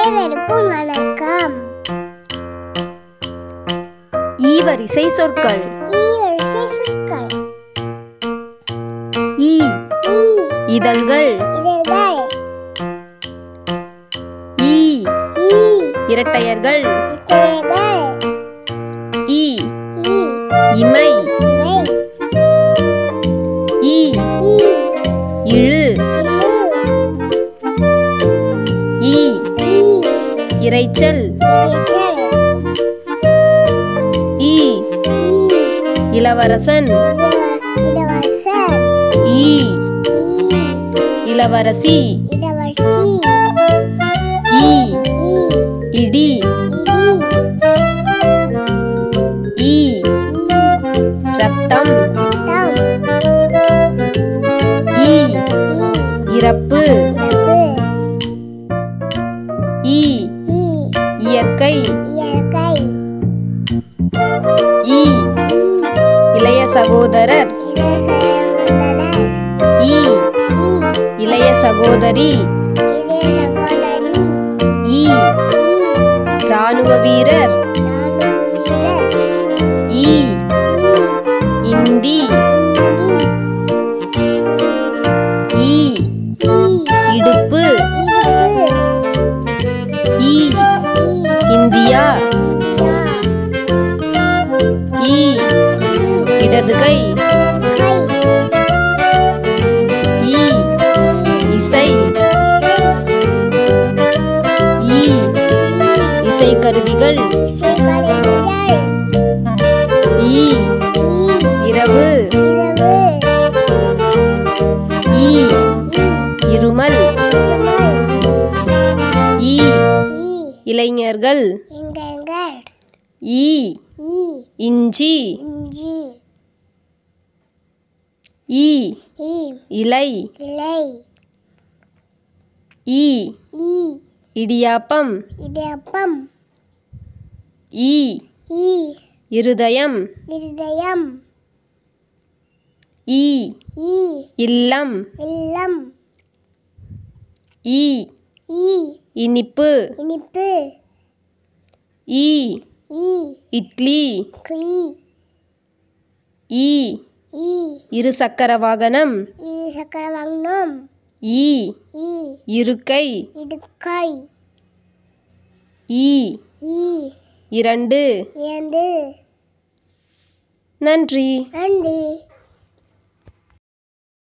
அனைவருக்கும் வணக்கம் ஈவரிசை சொற்கள் ஈவரிசை சொற்கள் ஈ ஈ இதழ்கள் இதழ்கள் ஈ ஈ இரட்டையர்கள் தேர்கள் ஈ ஈ இமை இவை ஈ ஈ இழு இழு ஈ ஈ இரைச்சல் இரைச்சல் ஈ ஈ இளவரசன் இளவ- இளவரசர் ஈ ஈ இளவரசி இளவரசி ஈ ஈ இடி இடி ஈ ஈ ரத்தம் ரத்தம் ஈ ஈ இறப்பு இறப்பு ஈ ஈ இயற்கை இயற்கை ஈ ஈ இளைய சகோதரர் இளசகோதரர் ஈ ஈ இளைய சகோதரி இளைய சகோதரி ஈ ஈ ராணுவ வீரர் ராணுவ வீரர் ஈ ஈ இந்தி ஈ ஈ இடுப்பு இடுப்பு ஈ ஈ இந்தியா இந்தியா ஈ இடது கை கை ஈ இசை ஈ இசைக்கருவிகள் இசைக்கருவிகள் ஈ ஈ இரவு இரவு ஈ ஈ இருமல் இருமல் ஈ ஈ இளைஞர்கள் எங்கெங்கள் ஈ ஈ இஞ்சி இஞ்சி ஈ ஈ இலை இலை ஈ ஈ இடியாப்பம் இடியப்பம் ஈ ஈ இருதயம் இருதயம் ஈ ஈ இல்லம் இல்லம் ஈ ஈ இனிப்பு இனிப்பு ஈ ஈ இட்லி கிளி ஈ ஈ இருசக்கர வாகனம் இரு சக்கர வாங்கணும் ஈ ஈ இருக்கை இடுக்கை ஈ ஈ இரண்டு இரண்டு நன்றி நன்றி